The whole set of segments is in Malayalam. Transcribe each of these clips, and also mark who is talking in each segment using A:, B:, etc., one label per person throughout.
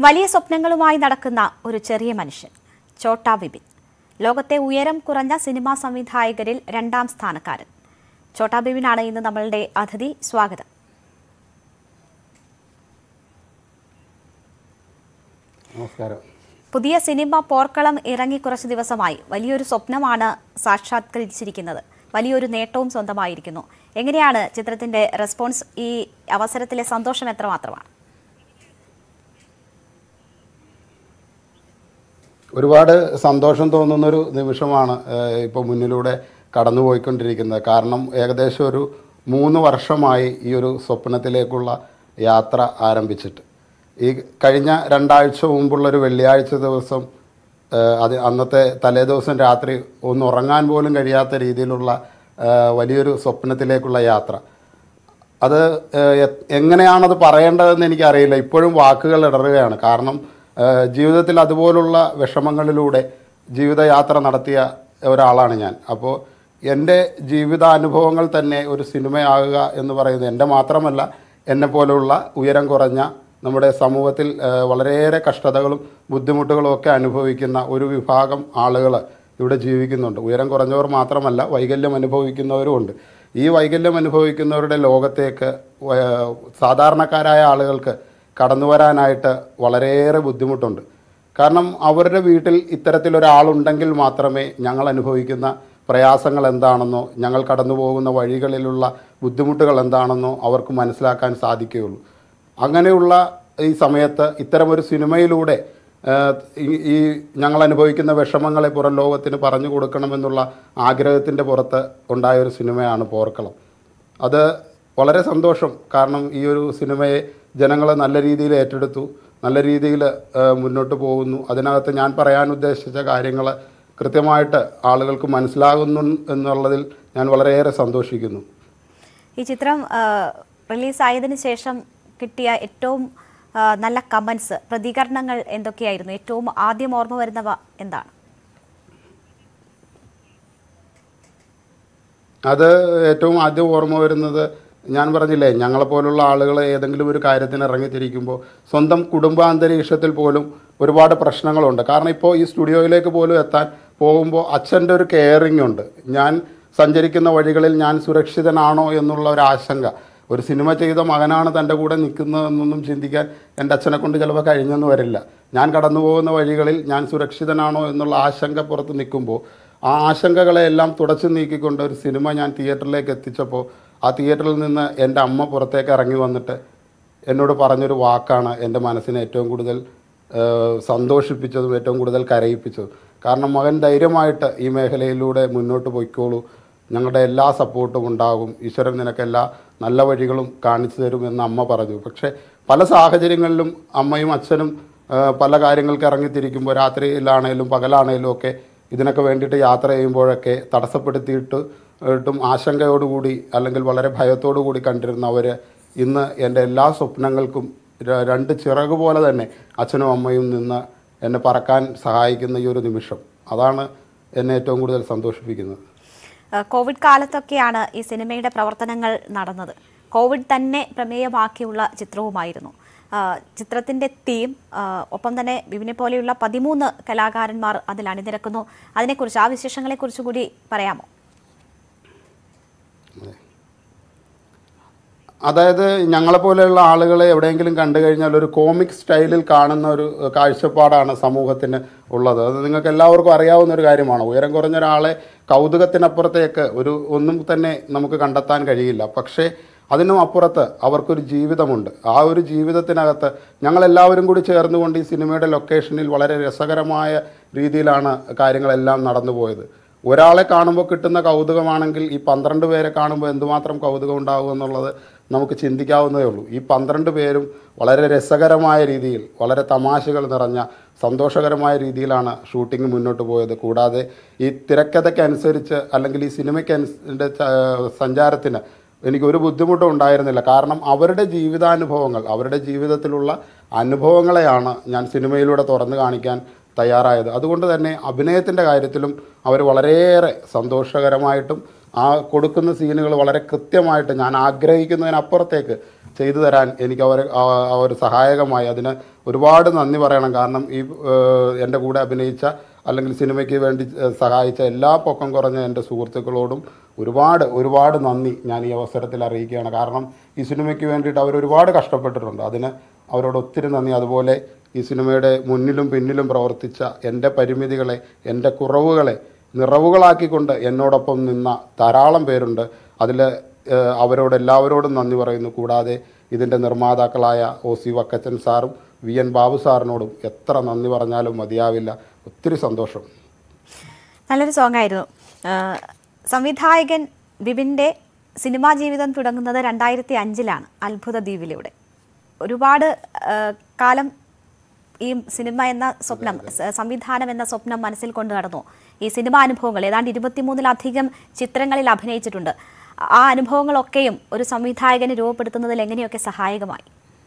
A: വലിയ സ്വപ്നങ്ങളുമായി നടക്കുന്ന ഒരു ചെറിയ മനുഷ്യൻ ചോട്ടാ വിപിൻ ലോകത്തെ ഉയരം കുറഞ്ഞ സിനിമാ സംവിധായകരിൽ രണ്ടാം സ്ഥാനക്കാരൻ ചോട്ടാ ബിബിനാണ് ഇന്ന് നമ്മളുടെ അതിഥി സ്വാഗതം
B: നമസ്കാരം
A: പുതിയ സിനിമ പോർക്കളം ഇറങ്ങി കുറച്ച് ദിവസമായി വലിയൊരു സ്വപ്നമാണ് സാക്ഷാത്കരിച്ചിരിക്കുന്നത് വലിയൊരു നേട്ടവും സ്വന്തമായിരിക്കുന്നു എങ്ങനെയാണ് ചിത്രത്തിന്റെ റെസ്പോൺസ് ഈ അവസരത്തിലെ സന്തോഷം എത്രമാത്രമാണ്
B: ഒരുപാട് സന്തോഷം തോന്നുന്നൊരു നിമിഷമാണ് ഇപ്പോൾ മുന്നിലൂടെ കടന്നുപോയിക്കൊണ്ടിരിക്കുന്നത് കാരണം ഏകദേശം ഒരു മൂന്ന് വർഷമായി ഈ ഒരു സ്വപ്നത്തിലേക്കുള്ള യാത്ര ആരംഭിച്ചിട്ട് ഈ കഴിഞ്ഞ രണ്ടാഴ്ച മുമ്പുള്ളൊരു വെള്ളിയാഴ്ച ദിവസം ഏഹ്, അത് അന്നത്തെ തലേ ദിവസം രാത്രി ഒന്ന് ഉറങ്ങാൻ പോലും കഴിയാത്ത രീതിയിലുള്ള ഏഹ്, വലിയൊരു സ്വപ്നത്തിലേക്കുള്ള യാത്ര അത് ഏഹ്, എ- എങ്ങനെയാണത് പറയേണ്ടതെന്ന് എനിക്കറിയില്ല ഇപ്പോഴും വാക്കുകൾ ഇടറുകയാണ് കാരണം ഏഹ്, ജീവിതത്തിൽ അതുപോലുള്ള വിഷമങ്ങളിലൂടെ ജീവിതയാത്ര നടത്തിയ ഒരാളാണ് ഞാൻ അപ്പോൾ എൻ്റെ ജീവിതാനുഭവങ്ങൾ തന്നെ ഒരു സിനിമയാകുക എന്ന് പറയുന്നത് എൻ്റെ മാത്രമല്ല എന്നെ പോലെയുള്ള ഉയരം കുറഞ്ഞ നമ്മുടെ സമൂഹത്തിൽ ഏഹ്, വളരെയേറെ കഷ്ടതകളും ബുദ്ധിമുട്ടുകളും ഒക്കെ അനുഭവിക്കുന്ന ഒരു വിഭാഗം ആളുകൾ ഇവിടെ ജീവിക്കുന്നുണ്ട് ഉയരം കുറഞ്ഞവർ മാത്രമല്ല വൈകല്യം അനുഭവിക്കുന്നവരും ഉണ്ട് ഈ വൈകല്യം അനുഭവിക്കുന്നവരുടെ ലോകത്തേക്ക് വ- സാധാരണക്കാരായ ആളുകൾക്ക് കടന്നു വരാനായിട്ട് വളരെയേറെ ബുദ്ധിമുട്ടുണ്ട് കാരണം അവരുടെ വീട്ടിൽ ഇത്തരത്തിലൊരാളുണ്ടെങ്കിൽ മാത്രമേ ഞങ്ങൾ അനുഭവിക്കുന്ന പ്രയാസങ്ങൾ എന്താണെന്നോ ഞങ്ങൾ കടന്നു പോകുന്ന വഴികളിലുള്ള ബുദ്ധിമുട്ടുകൾ എന്താണെന്നോ അവർക്ക് മനസ്സിലാക്കാൻ സാധിക്കുകയുള്ളൂ അങ്ങനെയുള്ള ഈ സമയത്ത് ഇത്തരമൊരു സിനിമയിലൂടെ ഏഹ്, ഈ ഈ ഞങ്ങൾ അനുഭവിക്കുന്ന വിഷമങ്ങളെ പുറം ലോകത്തിന് പറഞ്ഞു കൊടുക്കണമെന്നുള്ള ആഗ്രഹത്തിൻ്റെ പുറത്ത് ഉണ്ടായ ഒരു സിനിമയാണ് പോർക്കളം അത് വളരെ സന്തോഷം കാരണം ഈ ഒരു സിനിമയെ ജനങ്ങൾ നല്ല രീതിയിൽ ഏറ്റെടുത്തു നല്ല രീതിയിൽ ഏഹ്, മുന്നോട്ട് പോകുന്നു അതിനകത്ത് ഞാൻ പറയാൻ ഉദ്ദേശിച്ച കാര്യങ്ങൾ കൃത്യമായിട്ട് ആളുകൾക്ക് മനസ്സിലാകുന്നു എന്നുള്ളതിൽ ഞാൻ വളരെയേറെ സന്തോഷിക്കുന്നു
A: ഈ ചിത്രം റിലീസായതിനു ശേഷം കിട്ടിയ ഏറ്റവും ആ, നല്ല കമൻസ് പ്രതികരണങ്ങൾ എന്തൊക്കെയായിരുന്നു ഏറ്റവും ആദ്യം ഓർമ്മ വരുന്നവ എന്താണ്
B: അത് ഏറ്റവും ആദ്യം ഓർമ്മ വരുന്നത് ഞാൻ പറഞ്ഞില്ലേ ഞങ്ങളെപ്പോലുള്ള ആളുകൾ ഏതെങ്കിലും ഒരു കാര്യത്തിന് ഇറങ്ങിത്തിരിക്കുമ്പോൾ സ്വന്തം കുടുംബാന്തരീക്ഷത്തിൽ പോലും ഒരുപാട് പ്രശ്നങ്ങളുണ്ട് കാരണം ഇപ്പോൾ ഈ സ്റ്റുഡിയോയിലേക്ക് പോലും എത്താൻ പോകുമ്പോൾ അച്ഛൻ്റെ ഒരു കെയറിംഗ് ഉണ്ട് ഞാൻ സഞ്ചരിക്കുന്ന വഴികളിൽ ഞാൻ സുരക്ഷിതനാണോ എന്നുള്ള ഒരു ആശങ്ക ഒരു സിനിമ ചെയ്ത മകനാണ് തൻ്റെ കൂടെ നിൽക്കുന്നതെന്നൊന്നും ചിന്തിക്കാൻ എൻ്റെ അച്ഛനെ കൊണ്ട് ചിലപ്പോൾ കഴിഞ്ഞെന്ന് വരില്ല ഞാൻ കടന്നു പോകുന്ന വഴികളിൽ ഞാൻ സുരക്ഷിതനാണോ എന്നുള്ള ആശങ്ക പുറത്ത് നിൽക്കുമ്പോൾ ആ ആശങ്കകളെല്ലാം തുടച്ചു നീക്കിക്കൊണ്ട് ഒരു സിനിമ ഞാൻ തിയേറ്ററിലേക്ക് എത്തിച്ചപ്പോൾ ആ തിയേറ്ററിൽ നിന്ന് എൻ്റെ അമ്മ പുറത്തേക്ക് ഇറങ്ങി വന്നിട്ട് എന്നോട് പറഞ്ഞൊരു വാക്കാണ് എൻ്റെ മനസ്സിനെ ഏറ്റവും കൂടുതൽ ഏഹ്, സന്തോഷിപ്പിച്ചതും ഏറ്റവും കൂടുതൽ കരയിപ്പിച്ചതും കാരണം മകൻ ധൈര്യമായിട്ട് ഈ മേഖലയിലൂടെ മുന്നോട്ട് പോയിക്കോളൂ ഞങ്ങളുടെ എല്ലാ സപ്പോർട്ടും ഉണ്ടാകും ഈശ്വരൻ നിനക്ക് എല്ലാ നല്ല വഴികളും കാണിച്ചു തരുമെന്ന് അമ്മ പറഞ്ഞു പക്ഷേ പല സാഹചര്യങ്ങളിലും അമ്മയും അച്ഛനും ആ, പല കാര്യങ്ങൾക്ക് ഇറങ്ങിത്തിരിക്കുമ്പോൾ രാത്രിയിലാണേലും പകലാണേലും ഒക്കെ ഇതിനൊക്കെ വേണ്ടിയിട്ട് യാത്ര ചെയ്യുമ്പോഴൊക്കെ തടസ്സപ്പെടുത്തിയിട്ട് ട്ടും ആശങ്കയോടുകൂടി അല്ലെങ്കിൽ വളരെ ഭയത്തോടു കൂടി കണ്ടിരുന്ന അവർ ഇന്ന് എൻ്റെ എല്ലാ സ്വപ്നങ്ങൾക്കും ര- രണ്ട് ചിറക് പോലെ തന്നെ അച്ഛനും അമ്മയും നിന്ന് എന്നെ പറക്കാൻ സഹായിക്കുന്ന ഈ ഒരു നിമിഷം അതാണ് എന്നെ ഏറ്റവും കൂടുതൽ സന്തോഷിപ്പിക്കുന്നത്
A: ആ, കോവിഡ് കാലത്തൊക്കെയാണ് ഈ സിനിമയുടെ പ്രവർത്തനങ്ങൾ നടന്നത് കോവിഡ് തന്നെ പ്രമേയമാക്കിയുള്ള ചിത്രവുമായിരുന്നു ആ, ചിത്രത്തിന്റെ തീം ആ, ഒപ്പം തന്നെ വിപിനെ പോലെയുള്ള പതിമൂന്ന് കലാകാരന്മാർ അതിൽ അണിനിരക്കുന്നു അതിനെക്കുറിച്ച് ആ വിശേഷങ്ങളെക്കുറിച്ച് കൂടി പറയാമോ
B: അതായത് ഞങ്ങളെപ്പോലെയുള്ള ആളുകളെ എവിടെയെങ്കിലും കണ്ടു കഴിഞ്ഞാൽ ഒരു കോമിക് സ്റ്റൈലിൽ കാണുന്ന ഒരു കാഴ്ചപ്പാടാണ് സമൂഹത്തിന് ഉള്ളത് അത് നിങ്ങൾക്ക് എല്ലാവർക്കും അറിയാവുന്ന ഒരു കാര്യമാണ് ഉയരം കുറഞ്ഞ ഒരാളെ കൗതുകത്തിനപ്പുറത്തേക്ക് ഒരു ഒന്നും തന്നെ നമുക്ക് കണ്ടെത്താൻ കഴിയില്ല പക്ഷേ അതിനും അപ്പുറത്ത് അവർക്കൊരു ജീവിതമുണ്ട് ആ ഒരു ജീവിതത്തിനകത്ത് ഞങ്ങളെല്ലാവരും കൂടി ചേർന്നുകൊണ്ട് ഈ സിനിമയുടെ ലൊക്കേഷനിൽ വളരെ രസകരമായ രീതിയിലാണ് കാര്യങ്ങളെല്ലാം നടന്നു പോയത് ഒരാളെ കാണുമ്പോൾ കിട്ടുന്ന കൗതുകമാണെങ്കിൽ ഈ പന്ത്രണ്ട് പേരെ കാണുമ്പോൾ എന്തുമാത്രം കൗതുകം ഉണ്ടാകും എന്നുള്ളത് നമുക്ക് ചിന്തിക്കാവുന്നതേ ഉള്ളൂ ഈ പന്ത്രണ്ട് പേരും വളരെ രസകരമായ രീതിയിൽ വളരെ തമാശകൾ നിറഞ്ഞ സന്തോഷകരമായ രീതിയിലാണ് ഷൂട്ടിംഗ് മുന്നോട്ട് പോയത് കൂടാതെ ഈ തിരക്കഥയ്ക്കനുസരിച്ച് അല്ലെങ്കിൽ ഈ സിനിമയ്ക്ക് അനുസ സഞ്ചാരത്തിന് എനിക്ക് ഒരു ബുദ്ധിമുട്ടും ഉണ്ടായിരുന്നില്ല കാരണം അവരുടെ ജീവിതാനുഭവങ്ങൾ അവരുടെ ജീവിതത്തിലുള്ള അനുഭവങ്ങളെയാണ് ഞാൻ സിനിമയിലൂടെ തുറന്നു കാണിക്കാൻ തയ്യാറായത് അതുകൊണ്ട് തന്നെ അഭിനയത്തിൻ്റെ കാര്യത്തിലും അവർ വളരെയേറെ സന്തോഷകരമായിട്ടും ആ കൊടുക്കുന്ന സീനുകൾ വളരെ കൃത്യമായിട്ട് ഞാൻ ആഗ്രഹിക്കുന്നതിനപ്പുറത്തേക്ക് ചെയ്തു തരാൻ എനിക്ക് അവർ അവർ സഹായകമായി അതിന് ഒരുപാട് നന്ദി പറയണം കാരണം ഈ ഏഹ്, എൻ്റെ കൂടെ അഭിനയിച്ച അല്ലെങ്കിൽ സിനിമയ്ക്ക് വേണ്ടി ഏഹ്, സഹായിച്ച എല്ലാ പൊക്കം കുറഞ്ഞ എൻ്റെ സുഹൃത്തുക്കളോടും ഒരുപാട് ഒരുപാട് നന്ദി ഞാൻ ഈ അവസരത്തിൽ അറിയിക്കുകയാണ് കാരണം ഈ സിനിമയ്ക്ക് വേണ്ടിയിട്ട് അവർ ഒരുപാട് കഷ്ടപ്പെട്ടിട്ടുണ്ട് അതിന് അവരോട് ഒത്തിരി നന്ദി അതുപോലെ ഈ സിനിമയുടെ മുന്നിലും പിന്നിലും പ്രവർത്തിച്ച എൻ്റെ പരിമിതികളെ എൻ്റെ കുറവുകളെ നിറവുകളാക്കിക്കൊണ്ട് എന്നോടൊപ്പം നിന്ന ധാരാളം പേരുണ്ട് അതിൽ അവരോട് എല്ലാവരോടും നന്ദി പറയുന്നു കൂടാതെ ഇതിൻ്റെ നിർമ്മാതാക്കളായ ഒ സി വക്കച്ചൻ സാറും വി എൻ ബാബു സാറിനോടും എത്ര നന്ദി പറഞ്ഞാലും മതിയാവില്ല ഒത്തിരി സന്തോഷം
A: നല്ലൊരു സോങ് ആയിരുന്നു ആ, സംവിധായകൻ ബിബിൻ്റെ സിനിമാ ജീവിതം തുടങ്ങുന്നത് രണ്ടായിരത്തി അഞ്ചിലാണ് അത്ഭുത ദ്വീപിലൂടെ ഒരുപാട് ആ, കാലം ഈ സിനിമ എന്ന സ്വപ്നം സ- സംവിധാനം എന്ന സ്വപ്നം മനസ്സിൽ കൊണ്ടു നടന്നു ഈ സിനിമാ അനുഭവങ്ങൾ ഏതാണ്ട് ഇരുപത്തിമൂന്നിലധികം ചിത്രങ്ങളിൽ അഭിനയിച്ചിട്ടുണ്ട് ആ അനുഭവങ്ങളൊക്കെയും ഒരു സംവിധായകനെ രൂപപ്പെടുത്തുന്നതിൽ എങ്ങനെയൊക്കെ സഹായകമായി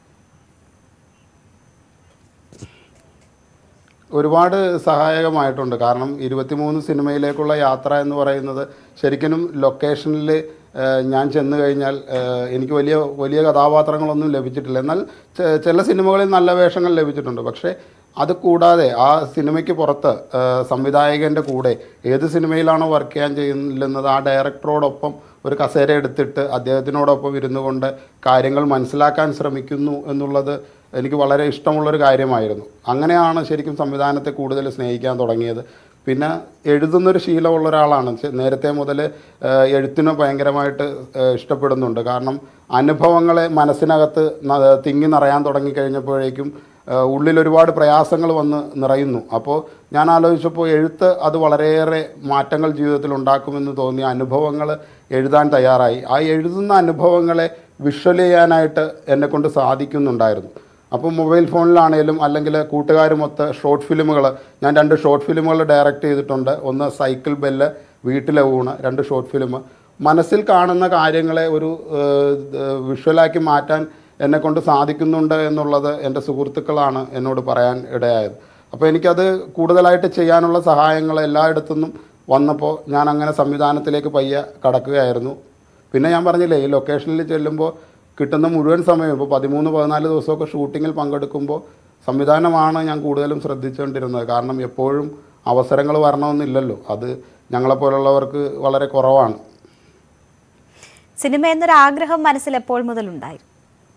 B: ഒരുപാട് സഹായകമായിട്ടുണ്ട് കാരണം ഇരുപത്തിമൂന്ന് സിനിമയിലേക്കുള്ള യാത്ര എന്ന് പറയുന്നത് ശരിക്കും ലൊക്കേഷനിൽ ഞാൻ ചെന്ന് കഴിഞ്ഞാൽ ഏഹ്, എനിക്ക് വലിയ വലിയ കഥാപാത്രങ്ങളൊന്നും ലഭിച്ചിട്ടില്ല എന്നാൽ ചെ- ചില സിനിമകളിൽ നല്ല വേഷങ്ങൾ ലഭിച്ചിട്ടുണ്ട് പക്ഷേ അത് കൂടാതെ ആ സിനിമയ്ക്ക് പുറത്ത് ഏഹ്, സംവിധായകൻ്റെ കൂടെ ഏത് സിനിമയിലാണോ വർക്ക് ചെയ്യാൻ ചെയ്യുന്നത് ആ ഡയറക്ടറോടൊപ്പം ഒരു കസേര എടുത്തിട്ട് അദ്ദേഹത്തിനോടൊപ്പം ഇരുന്നു കൊണ്ട് കാര്യങ്ങൾ മനസ്സിലാക്കാൻ ശ്രമിക്കുന്നു എന്നുള്ളത് എനിക്ക് വളരെ ഇഷ്ടമുള്ളൊരു കാര്യമായിരുന്നു അങ്ങനെയാണ് ശരിക്കും സംവിധാനത്തെ കൂടുതൽ സ്നേഹിക്കാൻ തുടങ്ങിയത് പിന്നെ എഴുതുന്നൊരു ശീലമുള്ള ഒരാളാണ് ചെ- നേരത്തെ മുതൽ എഴുത്തിനെ ഭയങ്കരമായിട്ട് ഏഹ്, ഇഷ്ടപ്പെടുന്നുണ്ട് കാരണം അനുഭവങ്ങളെ മനസ്സിനകത്ത് ന- തിങ്ങി നിറയാൻ തുടങ്ങിക്കഴിഞ്ഞപ്പോഴേക്കും ഏഹ്, ഉള്ളിൽ ഒരുപാട് പ്രയാസങ്ങൾ വന്ന് നിറയുന്നു അപ്പോൾ ഞാൻ ആലോചിച്ചപ്പോൾ എഴുത്ത് അത് വളരെയേറെ മാറ്റങ്ങൾ ജീവിതത്തിൽ ഉണ്ടാക്കുമെന്ന് തോന്നിയ അനുഭവങ്ങൾ എഴുതാൻ തയ്യാറായി ആ എഴുതുന്ന അനുഭവങ്ങളെ വിഷ്വൽ ചെയ്യാനായിട്ട് എന്നെക്കൊണ്ട് സാധിക്കുന്നുണ്ടായിരുന്നു അപ്പോൾ മൊബൈൽ ഫോണിലാണേലും അല്ലെങ്കിൽ കൂട്ടുകാരുമൊത്ത് ഷോർട്ട് ഫിലിമുകൾ ഞാൻ രണ്ട് ഷോർട്ട് ഫിലിമുകൾ ഡയറക്റ്റ് ചെയ്തിട്ടുണ്ട് ഒന്ന് സൈക്കിൾ ബെല്ല് വീട്ടിലെ ഊണ് രണ്ട് ഷോർട്ട് ഫിലിം മനസ്സിൽ കാണുന്ന കാര്യങ്ങളെ ഒരു ഏഹ്, വിഷ്വലാക്കി മാറ്റാൻ എന്നെക്കൊണ്ട് സാധിക്കുന്നുണ്ട് എന്നുള്ളത് എൻ്റെ സുഹൃത്തുക്കളാണ് എന്നോട് പറയാൻ ഇടയായത് അപ്പോൾ എനിക്കത് കൂടുതലായിട്ട് ചെയ്യാനുള്ള സഹായങ്ങൾ എല്ലായിടത്തുനിന്നും വന്നപ്പോൾ ഞാൻ അങ്ങനെ സംവിധാനത്തിലേക്ക് പയ്യെ കടക്കുകയായിരുന്നു പിന്നെ ഞാൻ പറഞ്ഞില്ലേ ഈ ലൊക്കേഷനിൽ ചെല്ലുമ്പോൾ കിട്ടുന്ന മുഴുവൻ സമയം ഇപ്പോൾ പതിമൂന്ന് പതിനാല് ദിവസമൊക്കെ ഷൂട്ടിങ്ങിൽ പങ്കെടുക്കുമ്പോൾ സംവിധാനമാണ് ഞാൻ കൂടുതലും ശ്രദ്ധിച്ചുകൊണ്ടിരുന്നത് കാരണം എപ്പോഴും അവസരങ്ങൾ വരണമെന്നില്ലല്ലോ അത് ഞങ്ങളെപ്പോലുള്ളവർക്ക് വളരെ കുറവാണ്
A: സിനിമ എന്നൊരു ആഗ്രഹം മനസ്സിൽ എപ്പോൾ മുതലുണ്ടായിരുന്നു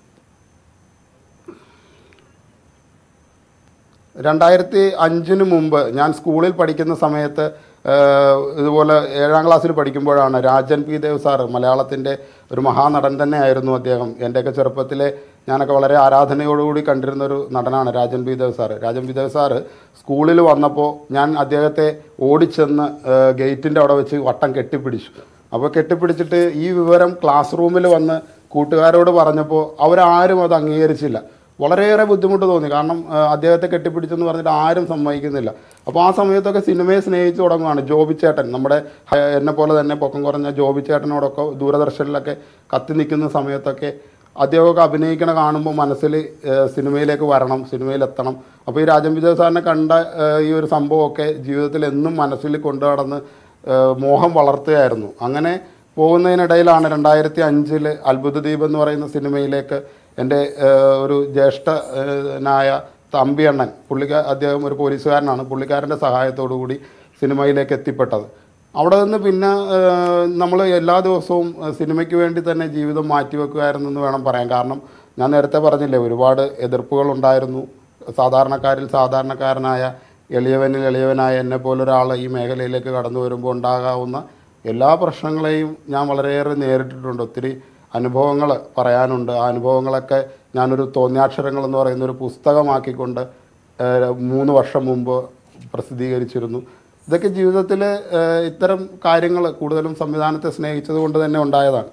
B: രണ്ടായിരത്തി അഞ്ചിന് മുമ്പ് ഞാൻ സ്കൂളിൽ പഠിക്കുന്ന സമയത്ത് ഏഹ്, ഇതുപോലെ ഏഴാം ക്ലാസ്സിൽ പഠിക്കുമ്പോഴാണ് രാജൻ പി ദേവ് സാറ് മലയാളത്തിൻ്റെ ഒരു മഹാനടൻ തന്നെയായിരുന്നു അദ്ദേഹം എൻ്റെയൊക്കെ ചെറുപ്പത്തിലെ ഞാനൊക്കെ വളരെ ആരാധനയോടുകൂടി കണ്ടിരുന്ന ഒരു നടനാണ് Rajan P Dev sir Rajan P Dev sir സ്കൂളിൽ വന്നപ്പോൾ ഞാൻ അദ്ദേഹത്തെ ഓടിച്ചെന്ന് ഏഹ്, ഗേറ്റിൻ്റെ അവിടെ വെച്ച് വട്ടം കെട്ടിപ്പിടിച്ചു അപ്പോൾ കെട്ടിപ്പിടിച്ചിട്ട് ഈ വിവരം ക്ലാസ് റൂമിൽ വന്ന് കൂട്ടുകാരോട് പറഞ്ഞപ്പോൾ അവരാരും അത് അംഗീകരിച്ചില്ല വളരെയേറെ ബുദ്ധിമുട്ട് തോന്നി കാരണം ആ, അദ്ദേഹത്തെ കെട്ടിപ്പിടിച്ചെന്ന് പറഞ്ഞിട്ട് ആരും സമ്മതിക്കുന്നില്ല അപ്പോൾ ആ സമയത്തൊക്കെ സിനിമയെ സ്നേഹിച്ചു തുടങ്ങുകയാണ് ജോബി ചേട്ടൻ നമ്മുടെ ഹ- എന്നെ പോലെ തന്നെ പൊക്കം കുറഞ്ഞ ജോബി ചേട്ടനോടൊക്കെ ദൂരദർശനിലൊക്കെ കത്തി നിൽക്കുന്ന സമയത്തൊക്കെ അദ്ദേഹമൊക്കെ അഭിനയിക്കണ കാണുമ്പോൾ മനസ്സിൽ ഏഹ്, സിനിമയിലേക്ക് വരണം സിനിമയിലെത്തണം അപ്പോൾ ഈ രാജൻ വിജയ് സാറിനെ കണ്ട ഏഹ്, ഈ ഒരു സംഭവമൊക്കെ ജീവിതത്തിൽ എന്നും മനസ്സിൽ കൊണ്ടു നടന്ന് ഏഹ്, മോഹം വളർത്തുകയായിരുന്നു അങ്ങനെ പോകുന്നതിനിടയിലാണ് രണ്ടായിരത്തി അഞ്ചിൽ അത്ഭുത ദ്വീപ് എന്ന് പറയുന്ന സിനിമയിലേക്ക് എൻ്റെ ഏഹ്, ഒരു ജ്യേഷ്ഠനായ തമ്പിയണ്ണൻ പുള്ളിക്ക അദ്ദേഹം ഒരു പോലീസുകാരനാണ് പുള്ളിക്കാരൻ്റെ സഹായത്തോടു കൂടി സിനിമയിലേക്ക് എത്തിപ്പെട്ടത് അവിടെ നിന്ന് പിന്നെ നമ്മൾ എല്ലാ ദിവസവും ഏഹ്, സിനിമയ്ക്ക് വേണ്ടി തന്നെ ജീവിതം മാറ്റിവെക്കുമായിരുന്നു എന്ന് വേണം പറയാൻ കാരണം ഞാൻ നേരത്തെ പറഞ്ഞില്ലേ ഒരുപാട് എതിർപ്പുകൾ ഉണ്ടായിരുന്നു സാധാരണക്കാരിൽ സാധാരണക്കാരനായ എളിയവനിൽ എളിയവനായ എന്നെ പോലൊരാൾ ഈ മേഖലയിലേക്ക് കടന്നു വരുമ്പോൾ ഉണ്ടാകാവുന്ന എല്ലാ പ്രശ്നങ്ങളെയും ഞാൻ വളരെയേറെ നേരിട്ടിട്ടുണ്ട് ഒത്തിരി അനുഭവങ്ങൾ പറയാനുണ്ട് ആ അനുഭവങ്ങളൊക്കെ ഞാനൊരു തോന്നിയാക്ഷരങ്ങൾ എന്ന് പറയുന്ന ഒരു പുസ്തകമാക്കിക്കൊണ്ട് ഏഹ്, മൂന്ന് വർഷം മുമ്പ് പ്രസിദ്ധീകരിച്ചിരുന്നു ഇതൊക്കെ ജീവിതത്തിൽ ഇത്തരം കാര്യങ്ങൾ കൂടുതലും സംവിധാനത്തെ സ്നേഹിച്ചത് കൊണ്ട് തന്നെ ഉണ്ടായതാണ്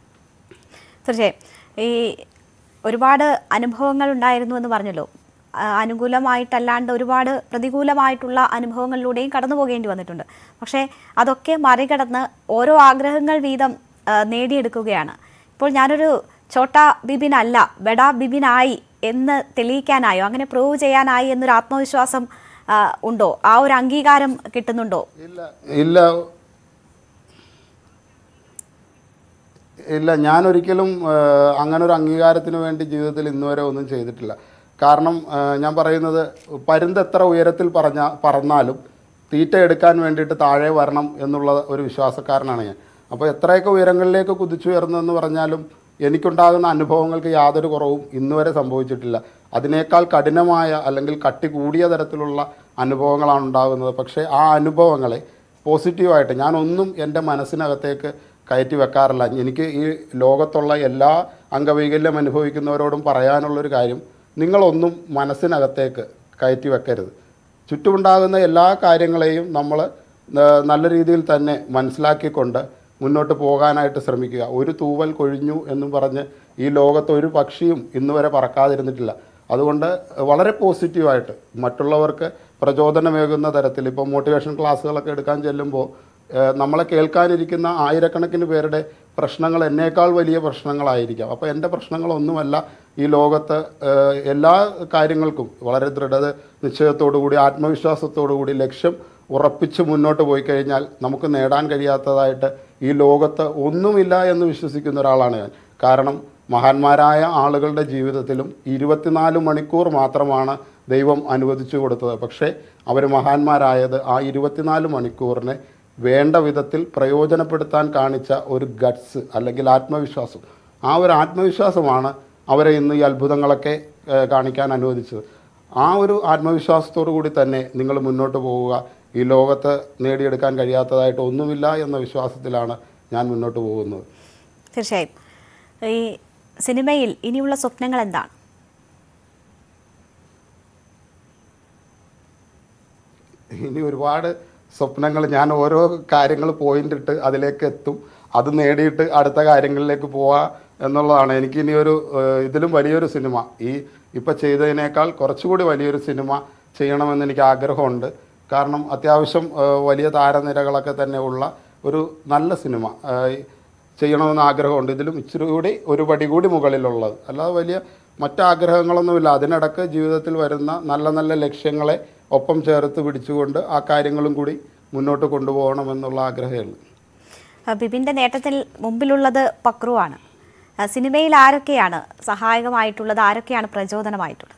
A: തീർച്ചയായും ഈ ഒരുപാട് അനുഭവങ്ങൾ ഉണ്ടായിരുന്നു എന്ന് പറഞ്ഞല്ലോ ആ, അനുകൂലമായിട്ടല്ലാണ്ട് ഒരുപാട് പ്രതികൂലമായിട്ടുള്ള അനുഭവങ്ങളിലൂടെയും കടന്നു പോകേണ്ടി വന്നിട്ടുണ്ട് പക്ഷേ അതൊക്കെ മറികടന്ന് ഓരോ ആഗ്രഹങ്ങൾ വീതം ആ, നേടിയെടുക്കുകയാണ് ഇപ്പോൾ ഞാനൊരു ഛോട്ടാ ബിബിൻ അല്ല ബഡാ ബിബിനായി എന്ന് തെളിയിക്കാനായോ അങ്ങനെ പ്രൂവ് ചെയ്യാനായി എന്നൊരു ആത്മവിശ്വാസം ആ, ഉണ്ടോ ആ ഒരു അംഗീകാരം കിട്ടുന്നുണ്ടോ
B: ഇല്ല ഇല്ല ഇല്ല ഞാൻ ഒരിക്കലും ഏഹ്, അങ്ങനെ ഒരു അംഗീകാരത്തിന് വേണ്ടി ജീവിതത്തിൽ ഇന്നുവരെ ഒന്നും ചെയ്തിട്ടില്ല കാരണം ഏഹ്, ഞാൻ പറയുന്നത് പരുന്ത് എത്ര ഉയരത്തിൽ പറഞ്ഞ പറന്നാലും തീറ്റ എടുക്കാൻ വേണ്ടിയിട്ട് താഴെ വരണം എന്നുള്ള ഒരു വിശ്വാസക്കാരനാണ് ഞാൻ അപ്പോൾ എത്രയൊക്കെ ഉയരങ്ങളിലേക്ക് കുതിച്ചുയർന്നെന്ന് പറഞ്ഞാലും എനിക്കുണ്ടാകുന്ന അനുഭവങ്ങൾക്ക് യാതൊരു കുറവും ഇന്നുവരെ സംഭവിച്ചിട്ടില്ല അതിനേക്കാൾ കഠിനമായ അല്ലെങ്കിൽ കട്ടി കൂടിയ തരത്തിലുള്ള അനുഭവങ്ങളാണ് ഉണ്ടാകുന്നത് പക്ഷേ ആ അനുഭവങ്ങളെ പോസിറ്റീവായിട്ട് ഞാനൊന്നും എൻ്റെ മനസ്സിനകത്തേക്ക് കയറ്റി വെക്കാറില്ല എനിക്ക് ഈ ലോകത്തുള്ള എല്ലാ അംഗവൈകല്യം അനുഭവിക്കുന്നവരോടും പറയാനുള്ളൊരു കാര്യം നിങ്ങളൊന്നും മനസ്സിനകത്തേക്ക് കയറ്റി വെക്കരുത് ചുറ്റുമുണ്ടാകുന്ന എല്ലാ കാര്യങ്ങളെയും നമ്മൾ നല്ല രീതിയിൽ തന്നെ മനസ്സിലാക്കിക്കൊണ്ട് മുന്നോട്ട് പോകാനായിട്ട് ശ്രമിക്കുക ഒരു തൂവൽ കൊഴിഞ്ഞു എന്നും പറഞ്ഞ് ഈ ലോകത്ത് ഒരു പക്ഷിയും ഇന്നുവരെ പറക്കാതിരുന്നിട്ടില്ല അതുകൊണ്ട് വളരെ പോസിറ്റീവായിട്ട് മറ്റുള്ളവർക്ക് പ്രചോദനമേകുന്ന തരത്തിൽ ഇപ്പോൾ മോട്ടിവേഷൻ ക്ലാസ്സുകളൊക്കെ എടുക്കാൻ ചെല്ലുമ്പോൾ ഏഹ് നമ്മളെ കേൾക്കാനിരിക്കുന്ന ആയിരക്കണക്കിന് പേരുടെ പ്രശ്നങ്ങൾ എന്നേക്കാൾ വലിയ പ്രശ്നങ്ങളായിരിക്കാം അപ്പോൾ എൻ്റെ പ്രശ്നങ്ങളൊന്നുമല്ല ഈ ലോകത്ത് ഏഹ് എല്ലാ കാര്യങ്ങൾക്കും വളരെ ദൃഢത നിശ്ചയത്തോടു കൂടി ആത്മവിശ്വാസത്തോടു കൂടി ലക്ഷ്യം ഉറപ്പിച്ച് മുന്നോട്ട് പോയി കഴിഞ്ഞാൽ നമുക്ക് നേടാൻ കഴിയാത്തതായിട്ട് ഈ ലോകത്ത് ഒന്നുമില്ല എന്ന് വിശ്വസിക്കുന്ന ഒരാളാണ് ഞാൻ കാരണം മഹാന്മാരായ ആളുകളുടെ ജീവിതത്തിലും ഇരുപത്തിനാല് മണിക്കൂർ മാത്രമാണ് ദൈവം അനുവദിച്ചു കൊടുത്തത് പക്ഷേ അവർ മഹാന്മാരായത് ആ ഇരുപത്തിനാല് മണിക്കൂറിനെ വേണ്ട വിധത്തിൽ പ്രയോജനപ്പെടുത്താൻ കാണിച്ച ഒരു ഗട്സ് അല്ലെങ്കിൽ ആത്മവിശ്വാസം ആ ഒരു ആത്മവിശ്വാസമാണ് അവരെ ഇന്ന് ഈ അത്ഭുതങ്ങളൊക്കെ ഏഹ്, കാണിക്കാൻ അനുവദിച്ചത് ആ ഒരു ആത്മവിശ്വാസത്തോടു കൂടി തന്നെ നിങ്ങൾ മുന്നോട്ട് പോവുക ഈ ലോകത്ത് നേടിയെടുക്കാൻ കഴിയാത്തതായിട്ട് ഒന്നുമില്ല എന്ന വിശ്വാസത്തിലാണ് ഞാൻ മുന്നോട്ട് പോകുന്നത്
A: തീർച്ചയായും ഈ സിനിമയിൽ ഇനിയുള്ള സ്വപ്നങ്ങൾ എന്താണ്
B: ഇനി ഒരുപാട് സ്വപ്നങ്ങൾ ഞാൻ ഓരോ കാര്യങ്ങൾ പോയിന്റ് ഇട്ട് അതിലേക്ക് എത്തും അത് നേടിയിട്ട് അടുത്ത കാര്യങ്ങളിലേക്ക് പോവുക എന്നുള്ളതാണ് എനിക്ക് ഇനി ഒരു ഏഹ്, ഇതിലും വലിയൊരു സിനിമ ഈ ഇപ്പം ചെയ്തതിനേക്കാൾ കുറച്ചുകൂടി വലിയൊരു സിനിമ ചെയ്യണമെന്ന് എനിക്ക് ആഗ്രഹമുണ്ട് കാരണം അത്യാവശ്യം ഏഹ്, വലിയ താരനിരകളൊക്കെ തന്നെ ഉള്ള ഒരു നല്ല സിനിമ ഏഹ്, ചെയ്യണമെന്ന് ആഗ്രഹമുണ്ട് ഇതിലും ഇച്ചിരി കൂടി ഒരു പടി കൂടി മുകളിലുള്ളത് അല്ലാതെ വലിയ മറ്റാഗ്രഹങ്ങളൊന്നുമില്ല അതിനിടക്ക് ജീവിതത്തിൽ വരുന്ന നല്ല നല്ല ലക്ഷ്യങ്ങളെ ഒപ്പം ചേർത്ത് പിടിച്ചുകൊണ്ട് ആ കാര്യങ്ങളും കൂടി മുന്നോട്ട് കൊണ്ടുപോകണമെന്നുള്ള ആഗ്രഹമേ ഉള്ളൂ
A: ആ, ബിബിന്റെ നേട്ടത്തിൽ മുമ്പിലുള്ളത് പക്രുവാണ് ആ, സിനിമയിൽ ആരൊക്കെയാണ് സഹായകമായിട്ടുള്ളത് ആരൊക്കെയാണ് പ്രചോദനമായിട്ടുള്ളത്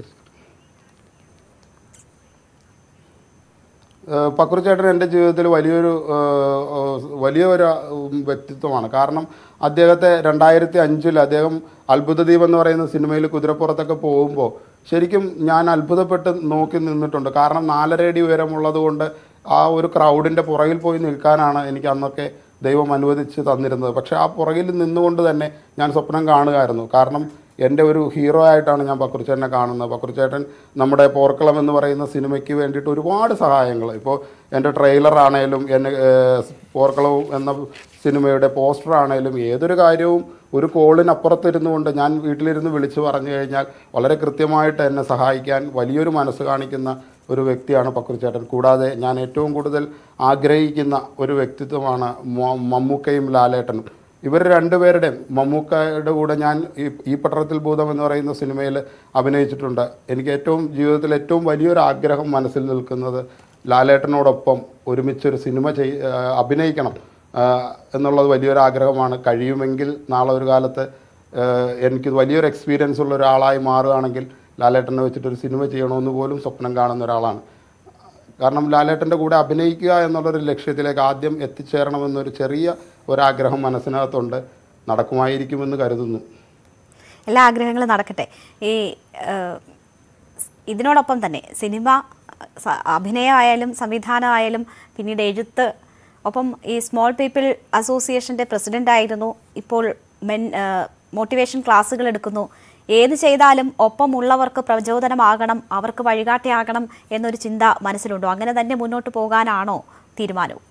B: ഏഹ് പക്രുചേട്ടൻ എൻ്റെ ജീവിതത്തിൽ വലിയൊരു ഏഹ്, ഏഹ്, വലിയൊരു ഉം, വ്യക്തിത്വമാണ് കാരണം അദ്ദേഹത്തെ രണ്ടായിരത്തി അഞ്ചിൽ അദ്ദേഹം അത്ഭുതദ്വീപ് എന്ന് പറയുന്ന സിനിമയിൽ കുതിരപ്പുറത്തൊക്കെ പോകുമ്പോൾ ശരിക്കും ഞാൻ അത്ഭുതപ്പെട്ട് നോക്കി നിന്നിട്ടുണ്ട് കാരണം നാലര അടി ഉയരമുള്ളത് കൊണ്ട് ആ ഒരു ക്രൗഡിൻ്റെ പുറകിൽ പോയി നിൽക്കാനാണ് എനിക്ക് അന്നൊക്കെ ദൈവം അനുവദിച്ച് തന്നിരുന്നത് പക്ഷേ ആ പുറകിൽ നിന്നുകൊണ്ട് തന്നെ ഞാൻ സ്വപ്നം കാണുകയായിരുന്നു കാരണം എൻ്റെ ഒരു ഹീറോ ആയിട്ടാണ് ഞാൻ പക്രുച്ചേട്ടനെ കാണുന്നത് പക്രുച്ചേട്ടൻ നമ്മുടെ പോർക്കളം എന്ന് പറയുന്ന സിനിമയ്ക്ക് വേണ്ടിയിട്ട് ഒരുപാട് സഹായങ്ങൾ ഇപ്പോൾ എൻ്റെ ട്രെയിലർ ആണേലും എന്നെ ഏഹ്, പോർക്കളവും എന്ന സിനിമയുടെ പോസ്റ്റർ ആണേലും ഏതൊരു കാര്യവും ഒരു കോളിനപ്പുറത്തിരുന്നു കൊണ്ട് ഞാൻ വീട്ടിലിരുന്ന് വിളിച്ചു പറഞ്ഞു കഴിഞ്ഞാൽ വളരെ കൃത്യമായിട്ട് എന്നെ സഹായിക്കാൻ വലിയൊരു മനസ്സ് കാണിക്കുന്ന ഒരു വ്യക്തിയാണ് പക്രുച്ചേട്ടൻ കൂടാതെ ഞാൻ ഏറ്റവും കൂടുതൽ ആഗ്രഹിക്കുന്ന ഒരു വ്യക്തിത്വമാണ് മ- മമ്മൂക്കയും ലാലേട്ടനും ഇവർ രണ്ടുപേരുടെയും മമ്മൂക്കയുടെ കൂടെ ഞാൻ ഈ ഈ പട്ടണത്തിൽ ഭൂതം എന്ന് പറയുന്ന സിനിമയിൽ അഭിനയിച്ചിട്ടുണ്ട് എനിക്ക് ഏറ്റവും ജീവിതത്തിൽ ഏറ്റവും വലിയൊരു ആഗ്രഹം മനസ്സിൽ നിൽക്കുന്നത് ലാലേട്ടനോടൊപ്പം ഒരുമിച്ചൊരു സിനിമ ചെയ് ആ, അഭിനയിക്കണം ആ, എന്നുള്ളത് വലിയൊരു ആഗ്രഹമാണ് കഴിയുമെങ്കിൽ നാളെ ഒരു കാലത്ത് ആ, എനിക്ക് വലിയൊരു എക്സ്പീരിയൻസ് ഉള്ള ഒരാളായി മാറുകയാണെങ്കിൽ ലാലേട്ടനെ വെച്ചിട്ടൊരു സിനിമ ചെയ്യണമെന്ന് പോലും സ്വപ്നം കാണുന്ന ഒരാളാണ് കാരണം ലാലേട്ടൻ്റെ കൂടെ അഭിനയിക്കുക എന്നുള്ളൊരു ലക്ഷ്യത്തിലേക്ക് ആദ്യം എത്തിച്ചേരണമെന്നൊരു ചെറിയ ഒരാഗ്രഹം മനസ്സിനകത്തുണ്ട് നടക്കുമായിരിക്കുമെന്ന് കരുതുന്നു
A: എല്ലാ ആഗ്രഹങ്ങളും നടക്കട്ടെ ഈ ആ, ഇതിനോടൊപ്പം തന്നെ സിനിമ സ- അഭിനയമായാലും സംവിധാനമായാലും പിന്നീട് എഴുത്ത് ഒപ്പം ഈ സ്മോൾ പീപ്പിൾ അസോസിയേഷൻ്റെ പ്രസിഡന്റ് ആയിരുന്നു ഇപ്പോൾ മെൻ മോട്ടിവേഷൻ ക്ലാസ്സുകൾ എടുക്കുന്നു ഏത് ചെയ്താലും ഒപ്പമുള്ളവർക്ക് പ്രചോദനമാകണം അവർക്ക് വഴികാട്ടിയാകണം എന്നൊരു ചിന്ത മനസ്സിലുണ്ടോ അങ്ങനെ തന്നെ മുന്നോട്ട് പോകാനാണോ തീരുമാനവും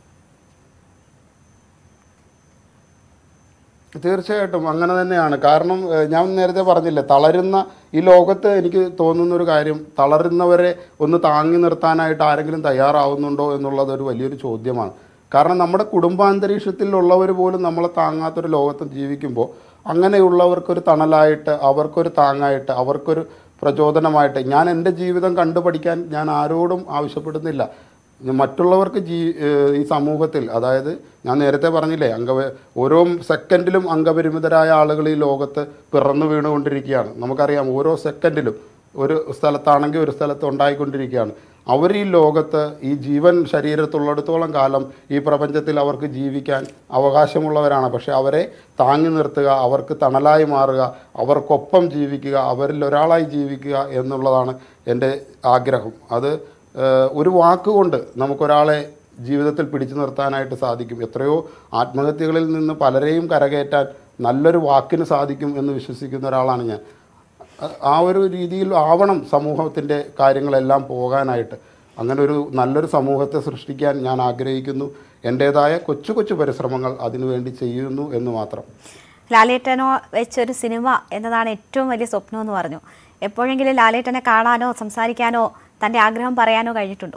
B: തീർച്ചയായിട്ടും അങ്ങനെ തന്നെയാണ് കാരണം ഏഹ്, ഞാൻ നേരത്തെ പറഞ്ഞില്ലേ തളരുന്ന ഈ ലോകത്ത് എനിക്ക് തോന്നുന്ന ഒരു കാര്യം തളരുന്നവരെ ഒന്ന് താങ്ങി നിർത്താനായിട്ട് ആരെങ്കിലും തയ്യാറാവുന്നുണ്ടോ എന്നുള്ളത് ഒരു വലിയൊരു ചോദ്യമാണ് കാരണം നമ്മുടെ കുടുംബാന്തരീക്ഷത്തിലുള്ളവർ പോലും നമ്മളെ താങ്ങാത്തൊരു ലോകത്ത് ജീവിക്കുമ്പോൾ അങ്ങനെയുള്ളവർക്കൊരു തണലായിട്ട് അവർക്കൊരു താങ്ങായിട്ട് അവർക്കൊരു പ്രചോദനമായിട്ട് ഞാൻ എൻ്റെ ജീവിതം കണ്ടുപഠിക്കാൻ ഞാൻ ആരോടും ആവശ്യപ്പെടുന്നില്ല മറ്റുള്ളവർക്ക് ജീ ഏഹ് ഈ സമൂഹത്തിൽ അതായത് ഞാൻ നേരത്തെ പറഞ്ഞില്ലേ അംഗ ഓരോ സെക്കൻഡിലും അംഗപരിമിതരായ ആളുകൾ ഈ ലോകത്ത് പിറന്നു വീണുകൊണ്ടിരിക്കുകയാണ് നമുക്കറിയാം ഓരോ സെക്കൻഡിലും ഒരു സ്ഥലത്താണെങ്കിൽ ഒരു സ്ഥലത്ത് ഉണ്ടായിക്കൊണ്ടിരിക്കുകയാണ് അവർ ഈ ലോകത്ത് ഈ ജീവൻ ശരീരത്തുള്ളിടത്തോളം കാലം ഈ പ്രപഞ്ചത്തിൽ അവർക്ക് ജീവിക്കാൻ അവകാശമുള്ളവരാണ് പക്ഷെ അവരെ താങ്ങി നിർത്തുക അവർക്ക് തണലായി മാറുക അവർക്കൊപ്പം ജീവിക്കുക അവരിൽ ഒരാളായി ജീവിക്കുക എന്നുള്ളതാണ് എൻ്റെ ആഗ്രഹം അത് ഏഹ്, ഒരു വാക്കുകൊണ്ട് നമുക്കൊരാളെ ജീവിതത്തിൽ പിടിച്ചു നിർത്താനായിട്ട് സാധിക്കും എത്രയോ ആത്മഹത്യകളിൽ നിന്ന് പലരെയും കരകയറ്റാൻ നല്ലൊരു വാക്കിന് സാധിക്കും എന്ന് വിശ്വസിക്കുന്ന ഒരാളാണ് ഞാൻ അ- ആ ഒരു രീതിയിൽ ആവണം സമൂഹത്തിൻ്റെ കാര്യങ്ങളെല്ലാം പോകാനായിട്ട് അങ്ങനെ ഒരു നല്ലൊരു സമൂഹത്തെ സൃഷ്ടിക്കാൻ ഞാൻ ആഗ്രഹിക്കുന്നു എൻ്റേതായ കൊച്ചു കൊച്ചു പരിശ്രമങ്ങൾ അതിനുവേണ്ടി ചെയ്യുന്നു എന്ന് മാത്രം
A: ലാലേട്ടനോ വെച്ചൊരു സിനിമ എന്നതാണ് ഏറ്റവും വലിയ സ്വപ്നം എന്ന് പറഞ്ഞു എപ്പോഴെങ്കിലും ലാലേട്ടനെ കാണാനോ സംസാരിക്കാനോ തൻ്റെ ആഗ്രഹം പറയാനോ കഴിഞ്ഞിട്ടുണ്ടോ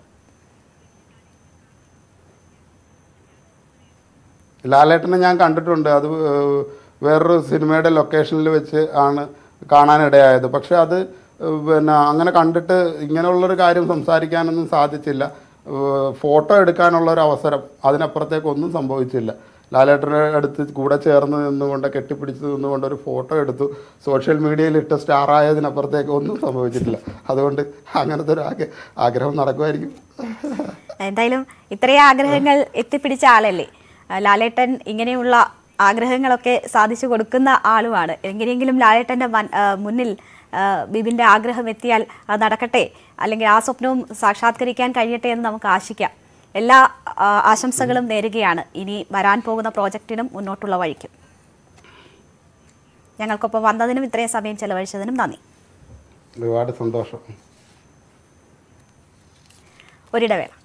B: ലാലേട്ടനെ ഞാൻ കണ്ടിട്ടുണ്ട് അത് ഏഹ്, വേറൊരു സിനിമയുടെ ലൊക്കേഷനിൽ വെച്ച് ആണ് കാണാനിടയായത് പക്ഷെ അത് ഏഹ്, പിന്നെ അങ്ങനെ കണ്ടിട്ട് ഇങ്ങനെയുള്ളൊരു കാര്യം സംസാരിക്കാനൊന്നും സാധിച്ചില്ല ഏഹ്, ഫോട്ടോ എടുക്കാനുള്ള ഒരു അവസരം അതിനപ്പുറത്തേക്ക് ഒന്നും സംഭവിച്ചില്ല ലാലേട്ടൻ്റെ അടുത്ത് കൂടെ ചേർന്ന് നിന്നുകൊണ്ട് കെട്ടിപ്പിടിച്ച് നിന്നുകൊണ്ട് ഒരു ഫോട്ടോ എടുത്തു സോഷ്യൽ മീഡിയയിൽ ഇട്ട് സ്റ്റാർ ആയതിനപ്പുറത്തേക്ക് ഒന്നും സംഭവിച്ചിട്ടില്ല അതുകൊണ്ട് അങ്ങനത്തെ ഒരു ആഗ്ര- ആഗ്രഹം നടക്കുമായിരിക്കും
A: എന്തായാലും ഇത്രയും ആഗ്രഹങ്ങൾ എത്തിപ്പിടിച്ച ആളല്ലേ ആ, ലാലേട്ടൻ ഇങ്ങനെയുള്ള ആഗ്രഹങ്ങളൊക്കെ സാധിച്ചു കൊടുക്കുന്ന ആളുമാണ് എങ്ങനെയെങ്കിലും ലാലേട്ടൻ്റെ മൻ- ആ, മുന്നിൽ ആ, ബിബിൻ്റെ ആഗ്രഹം എത്തിയാൽ അത് നടക്കട്ടെ അല്ലെങ്കിൽ ആ സ്വപ്നവും സാക്ഷാത്കരിക്കാൻ കഴിയട്ടെ എന്ന് നമുക്ക് ആശിക്കാം എല്ലാ ആ, ആശംസകളും നേരുകയാണ് ഇനി വരാൻ പോകുന്ന പ്രോജക്റ്റിനും മുന്നോട്ടുള്ള വഴിക്കും ഞങ്ങൾക്കൊപ്പം വന്നതിനും ഇത്രയും സമയം ചെലവഴിച്ചതിനും നന്ദി
B: ഒരുപാട് സന്തോഷം
A: ഒരിടവേള